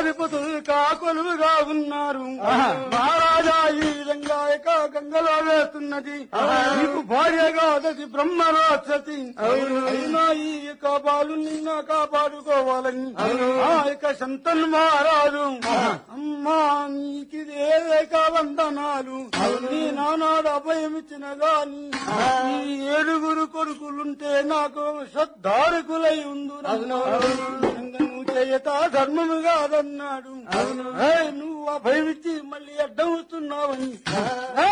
అధిపతులు కాకొలువుగా ఉన్నారు మహారాజా ఈ విధంగా ఏక గంగలో వేస్తున్నది నీకు భార్యగా అదది బ్రహ్మ రాక్షసి అయినా ఈ యొక్క బాలు నిన్న కాపాడుకోవాలని ఆ యొక్క సంతన్ మహారాజు అమ్మా నీకు ఏక వందనాలు నీ నానాడు అభయం ఇచ్చిన గాని ఈ ఏడుగురు కొడుకులుంటే నాకు శ్రద్ధారకులై ఉండు నువ్వు చేయత ధర్మము కాదన్నాడు ఏయ్, నువ్వు అభయం ఇచ్చి మళ్ళీ అడ్డం వస్తున్నావని